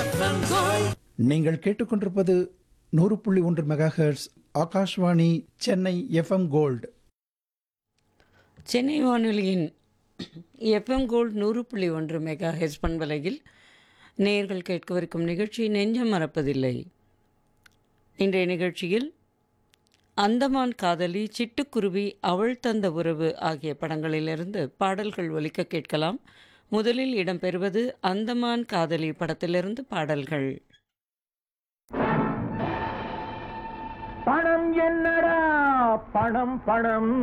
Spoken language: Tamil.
எஃப்எம் கோல்ட் நீங்கள் கேட்டுக்கொண்டிருப்பது நூறு புள்ளி ஒன்று megahertz Akashvani Chennai FM gold Chennai வானொலியின் எஃப்எம் கோல்ட் நூறு புள்ளி ஒன்று மெகா ஹெச் பண்பலையில் நேயர்கள் கேட்கவிருக்கும் நிகழ்ச்சி நெஞ்சம் மறப்பதில்லை இன்றைய நிகழ்ச்சியில் அந்தமான் காதலி சிட்டுக்குருவி அவள் தந்த உறவு ஆகிய படங்களிலிருந்து பாடல்கள் ஒலிக்க கேட்கலாம் முதலில் இடம்பெறுவது அந்தமான் காதலி படத்திலிருந்து பாடல்கள் பணம் என்னடா பணம் பணம்